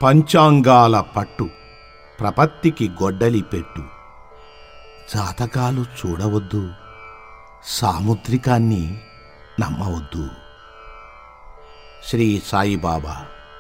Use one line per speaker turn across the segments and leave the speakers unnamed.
పంచాంగాల పట్టు ప్రపత్తికి గొడ్డలి పెట్టు జాతకాలు చూడవద్దు సాముద్రికాన్ని నమ్మవద్దు శ్రీ సాయిబాబా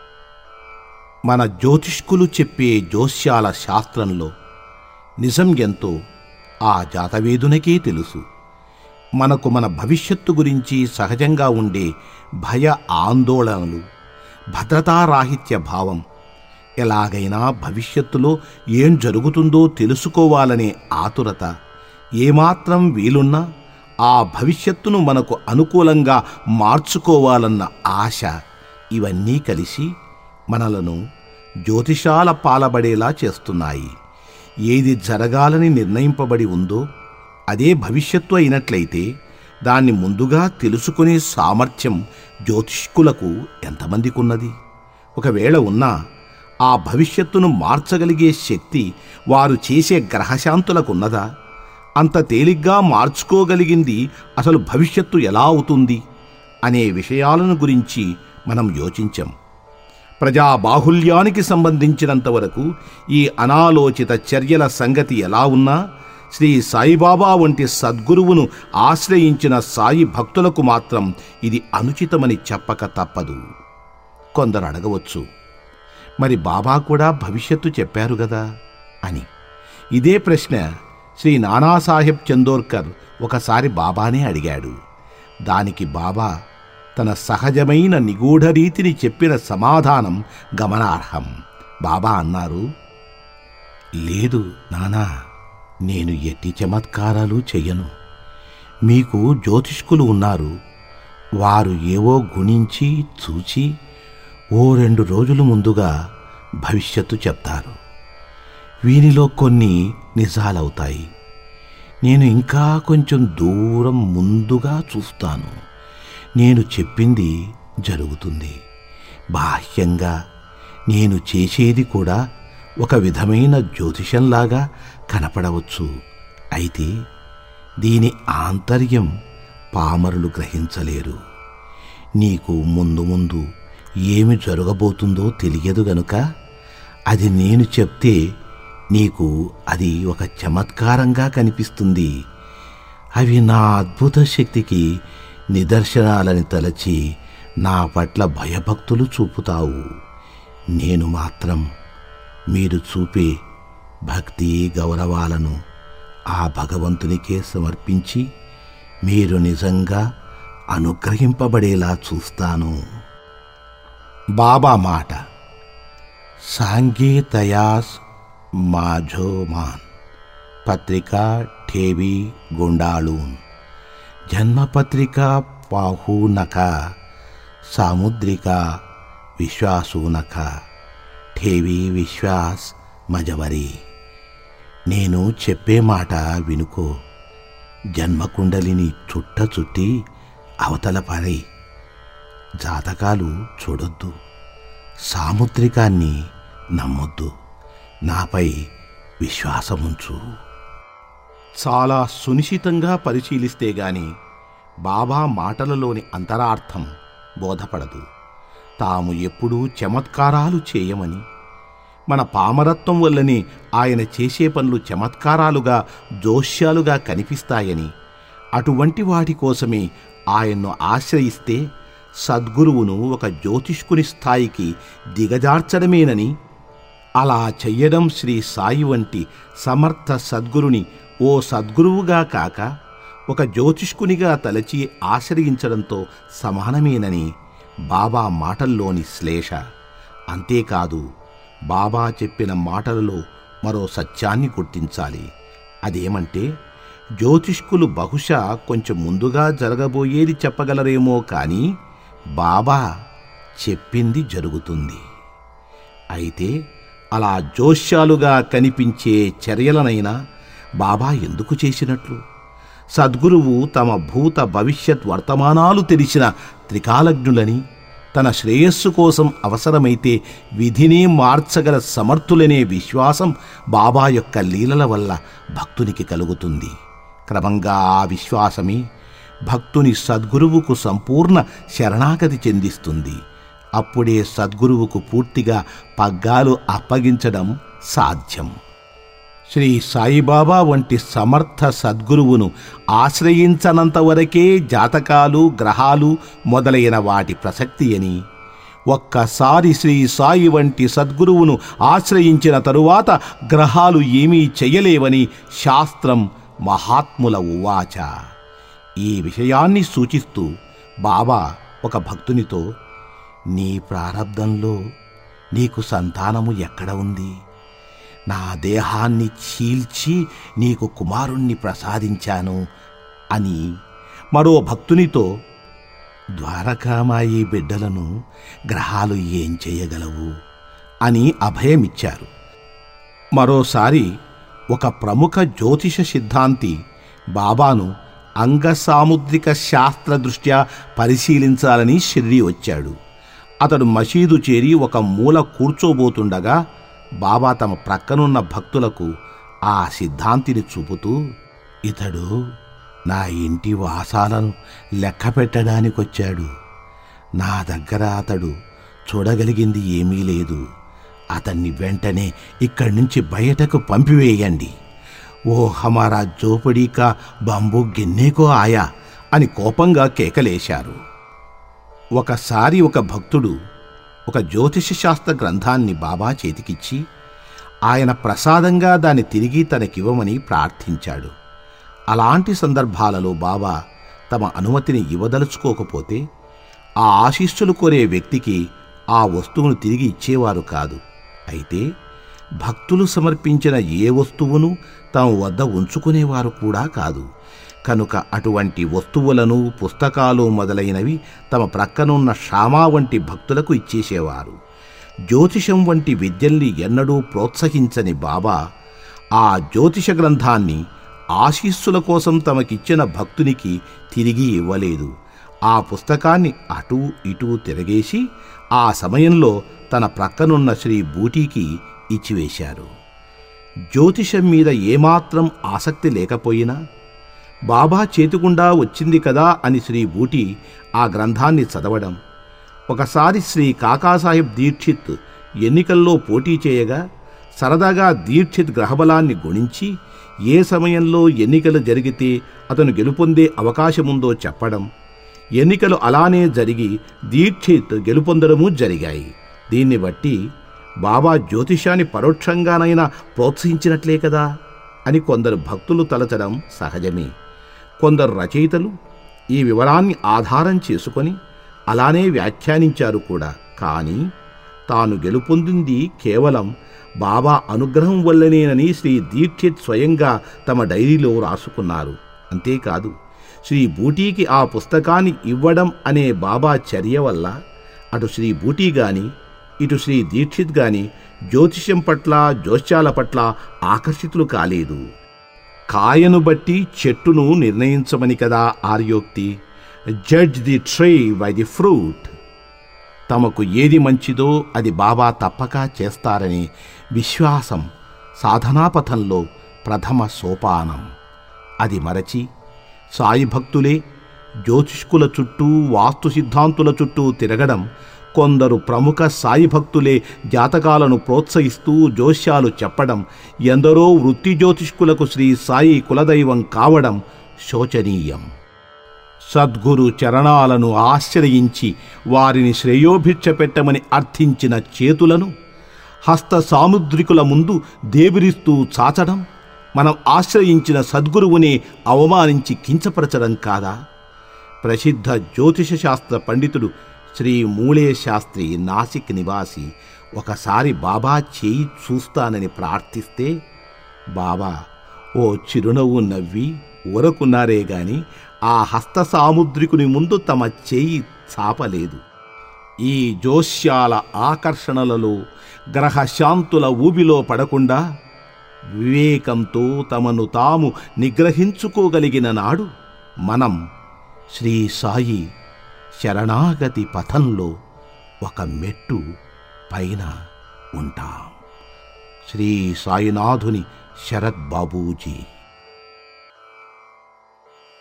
మన జ్యోతిష్కులు చెప్పే జోస్యాల శాస్త్రంలో నిజం ఎంతో ఆ జాతవేదునకే తెలుసు మనకు మన భవిష్యత్తు గురించి సహజంగా ఉండే భయ ఆందోళనలు భద్రతారాహిత్య భావం ఎలాగైనా భవిష్యత్తులో ఏం జరుగుతుందో తెలుసుకోవాలనే ఆతురత ఏమాత్రం వీలున్నా ఆ భవిష్యత్తును మనకు అనుకూలంగా మార్చుకోవాలన్న ఆశ ఇవన్నీ కలిసి మనలను జ్యోతిషాల పాలబడేలా చేస్తున్నాయి ఏది జరగాలని నిర్ణయింపబడి ఉందో అదే భవిష్యత్తు అయినట్లయితే దాన్ని ముందుగా తెలుసుకునే సామర్థ్యం జ్యోతిష్కులకు ఎంతమందికున్నది ఒకవేళ ఉన్నా ఆ భవిష్యత్తును మార్చగలిగే శక్తి వారు చేసే గ్రహశాంతులకున్నదా అంత తేలిగ్గా మార్చుకోగలిగింది అసలు భవిష్యత్తు ఎలా అవుతుంది అనే విషయాలను గురించి మనం యోచించం ప్రజా బాహుల్యానికి సంబంధించినంత వరకు ఈ అనాలోచిత చర్యల సంగతి ఎలా ఉన్నా శ్రీ సాయిబాబా వంటి సద్గురువును ఆశ్రయించిన సాయి భక్తులకు మాత్రం ఇది అనుచితమని చెప్పక తప్పదు కొందరు అడగవచ్చు మరి బాబా కూడా భవిష్యత్తు చెప్పారు గదా అని ఇదే ప్రశ్న శ్రీ నానాసాహెబ్ చందోర్కర్ ఒకసారి బాబానే అడిగాడు దానికి బాబా తన సహజమైన నిగూఢ రీతిని చెప్పిన సమాధానం గమనార్హం బాబా అన్నారు లేదు నానా నేను ఎట్టి చమత్కారాలు చెయ్యను మీకు జ్యోతిష్కులు ఉన్నారు వారు ఏవో గుణించి చూచి ఓ రెండు రోజులు ముందుగా భవిష్యత్తు చెప్తారు వీనిలో కొన్ని నిజాలవుతాయి నేను ఇంకా కొంచెం దూరం ముందుగా చూస్తాను నేను చెప్పింది జరుగుతుంది బాహ్యంగా నేను చేసేది కూడా ఒక విధమైన జ్యోతిషంలాగా కనపడవచ్చు అయితే దీని ఆంతర్యం పామరులు గ్రహించలేరు నీకు ముందు ముందు ఏమి జరగబోతుందో తెలియదు గనుక అది నేను చెప్తే నీకు అది ఒక చమత్కారంగా కనిపిస్తుంది అవి నా అద్భుత శక్తికి నిదర్శనాలని తలచి నా పట్ల భయభక్తులు చూపుతావు నేను మాత్రం మీరు చూపే భక్తి గౌరవాలను ఆ భగవంతునికే సమర్పించి మీరు నిజంగా అనుగ్రహింపబడేలా చూస్తాను బాబా మాట సాంగీతయాస్ माझोमान पत्रिका ठेवी गुंडाळून जन्मपत्रिका पाहू नका सामुद्रिका विश्वासू नका ठेवी విశ్వాస్ మజవరి నేను చెప్పే మాట వినుకో జన్మకుండలిని చుట్ట చుట్టి అవతల పారై జాతకాలు చూడొద్దు సాముద్రికాన్ని నమ్మొద్దు నాపై విశ్వాసముంచు చాలా సునిశితంగా పరిశీలిస్తే గాని బాబా మాటలలోని అంతరార్థం బోధపడదు తాము ఎప్పుడూ చమత్కారాలు చేయమని మన పామరత్వం వల్లనే ఆయన చేసే పనులు చమత్కారాలుగా జోష్యాలుగా కనిపిస్తాయని అటువంటి వాటి కోసమే ఆయన్ను ఆశ్రయిస్తే సద్గురువును ఒక జ్యోతిష్కుని స్థాయికి దిగజార్చడమేనని అలా చెయ్యడం శ్రీ సాయి వంటి సమర్థ సద్గురుని ఓ సద్గురువుగా కాక ఒక జ్యోతిష్కునిగా తలచి ఆశ్రయించడంతో సమానమేనని బాబా మాటల్లోని శ్లేష అంతేకాదు బాబా చెప్పిన మాటలలో మరో సత్యాన్ని గుర్తించాలి అదేమంటే జ్యోతిష్కులు బహుశా కొంచెం ముందుగా జరగబోయేది చెప్పగలరేమో కానీ బాబా చెప్పింది జరుగుతుంది అయితే అలా జోష్యాలుగా కనిపించే చర్యలనైనా బాబా ఎందుకు చేసినట్లు సద్గురువు తమ భూత భవిష్యత్ వర్తమానాలు తెలిసిన త్రికాలజ్ఞులని తన శ్రేయస్సు కోసం అవసరమైతే విధిని మార్చగల సమర్థులనే విశ్వాసం బాబా యొక్క లీలల వల్ల భక్తునికి కలుగుతుంది క్రమంగా ఆ విశ్వాసమే భక్తుని సద్గురువుకు సంపూర్ణ శరణాగతి చెందిస్తుంది అప్పుడే సద్గురువుకు పూర్తిగా పగ్గాలు అప్పగించడం సాధ్యం శ్రీ సాయిబాబా వంటి సమర్థ సద్గురువును ఆశ్రయించనంత వరకే జాతకాలు గ్రహాలు మొదలైన వాటి ప్రసక్తి అని ఒక్కసారి శ్రీ సాయి వంటి సద్గురువును ఆశ్రయించిన తరువాత గ్రహాలు ఏమీ చెయ్యలేవని శాస్త్రం మహాత్ముల ఉవాచ ఈ విషయాన్ని సూచిస్తూ బాబా ఒక భక్తునితో నీ ప్రారబ్ధంలో నీకు సంతానము ఎక్కడ ఉంది నా దేహాన్ని చీల్చి నీకు కుమారుణ్ణి ప్రసాదించాను అని మరో భక్తునితో ద్వారకామాయి బిడ్డలను గ్రహాలు ఏం చేయగలవు అని అభయమిచ్చారు మరోసారి ఒక ప్రముఖ జ్యోతిష సిద్ధాంతి బాబాను అంగసాముద్రిక శాస్త్ర దృష్ట్యా పరిశీలించాలని షిర్డి వచ్చాడు అతడు మసీదు చేరి ఒక మూల కూర్చోబోతుండగా బాబా తమ ప్రక్కనున్న భక్తులకు ఆ సిద్ధాంతిని చూపుతూ ఇతడు నా ఇంటి వాసాలను లెక్క పెట్టడానికొచ్చాడు నా దగ్గర అతడు చూడగలిగింది ఏమీ లేదు అతన్ని వెంటనే ఇక్కడి నుంచి బయటకు పంపివేయండి ఓ హమారా జోపడీ కా బంబు గిన్నెకో ఆయా అని కోపంగా కేకలేశారు ఒకసారి ఒక భక్తుడు ఒక జ్యోతిష శాస్త్ర గ్రంథాన్ని బాబా చేతికిచ్చి ఆయన ప్రసాదంగా దాన్ని తిరిగి తనకివ్వమని ప్రార్థించాడు అలాంటి సందర్భాలలో బాబా తమ అనుమతిని ఇవ్వదలుచుకోకపోతే ఆ ఆశీస్సులు కోరే వ్యక్తికి ఆ వస్తువును తిరిగి ఇచ్చేవారు కాదు అయితే భక్తులు సమర్పించిన ఏ వస్తువును తమ వద్ద ఉంచుకునేవారు కూడా కాదు కనుక అటువంటి వస్తువులను పుస్తకాలు మొదలైనవి తమ ప్రక్కనున్న షామా వంటి భక్తులకు ఇచ్చేసేవారు జ్యోతిషం వంటి విద్యల్ని ఎన్నడూ ప్రోత్సహించని బాబా ఆ జ్యోతిష గ్రంథాన్ని ఆశీస్సుల కోసం తమకిచ్చిన భక్తునికి తిరిగి ఇవ్వలేదు ఆ పుస్తకాన్ని అటూ ఇటూ తిరగేసి ఆ సమయంలో తన ప్రక్కనున్న శ్రీ బూటీకి ఇచ్చివేశారు జ్యోతిషం మీద ఏమాత్రం ఆసక్తి లేకపోయినా బాబా చేతిగుండా వచ్చింది కదా అని శ్రీ బూటి ఆ గ్రంథాన్ని చదవడం ఒకసారి శ్రీ కాకాసాహెబ్ దీక్షిత్ ఎన్నికల్లో పోటీ చేయగా సరదాగా దీక్షిత్ గ్రహబలాన్ని గుణించి ఏ సమయంలో ఎన్నికలు జరిగితే అతను గెలుపొందే అవకాశముందో చెప్పడం ఎన్నికలు అలానే జరిగి దీక్షిత్ గెలుపొందడము జరిగాయి దీన్ని బట్టి బాబా జ్యోతిషాన్ని పరోక్షంగానైనా ప్రోత్సహించినట్లే కదా అని కొందరు భక్తులు తలచడం సహజమే కొందరు రచయితలు ఈ వివరాన్ని ఆధారం చేసుకొని అలానే వ్యాఖ్యానించారు కూడా కానీ తాను గెలుపొందింది కేవలం బాబా అనుగ్రహం వల్లనేనని శ్రీ దీక్షిత్ స్వయంగా తమ డైరీలో రాసుకున్నారు అంతేకాదు శ్రీ బూటీకి ఆ పుస్తకాన్ని ఇవ్వడం అనే బాబా చర్య వల్ల అటు శ్రీ బూటీ గాని ఇటు శ్రీ దీక్షిత్ గాని జ్యోతిష్యం పట్ల జోస్యాల పట్ల ఆకర్షితులు కాలేదు కాయను బట్టి చెట్టును నిర్ణయించమని కదా ఆర్యోక్తి judge the tree by the fruit తమకు ఏది మంచిదో అది బాబా తప్పక చేస్తారని విశ్వాసం సాధనాపథంలో ప్రథమ సోపానం అది మరచి సాయి భక్తులే జ్యోతిష్కుల చుట్టూ వాస్తు సిద్ధాంతుల చుట్టూ తిరగడం కొందరు ప్రముఖ సాయి భక్తులే జాతకాలను ప్రోత్సహిస్తూ జోస్యాలు చెప్పడం ఎందరో వృత్తి జ్యోతిష్కులకు శ్రీ సాయి కులదైవం కావడం శోచనీయం సద్గురు చరణాలను ఆశ్రయించి వారిని శ్రేయోభిక్ష పెట్టమని అర్థించిన చేతులను హస్త సాముద్రికుల ముందు దేవిరిస్తూ చాచడం మనం ఆశ్రయించిన సద్గురువునే అవమానించి కించపరచడం కాదా ప్రసిద్ధ జ్యోతిష శాస్త్ర పండితుడు శ్రీ మూలే శాస్త్రి నాసిక్ నివాసి ఒకసారి బాబా చేయి చూస్తానని ప్రార్థిస్తే బాబా ఓ చిరునవ్వు నవ్వి ఊరకున్నారే గాని ఆ హస్త సాముద్రికుని ముందు తమ చేయి చాపలేదు ఈ జోస్యాల ఆకర్షణలలో గ్రహశాంతుల ఊబిలో పడకుండా వివేకంతో తమను తాము నిగ్రహించుకోగలిగిన నాడు మనం శ్రీ సాయి శరణాగతి పథంలో ఒక మెట్టు పైన ఉంటాం శ్రీ సాయినాథుని శరత్ బాబూజీ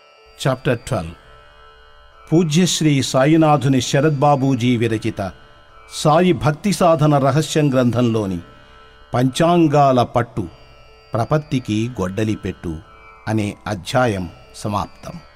చాప్టర్ ట్వెల్వ్ పూజ్య శ్రీ సాయినాథుని శరత్ బాబూజీ విరచిత సాయి భక్తి సాధన రహస్యం గ్రంథంలోని పంచాంగాల పట్టు ప్రపత్తికి గొడ్డలి పెట్టు అనే అధ్యాయం సమాప్తం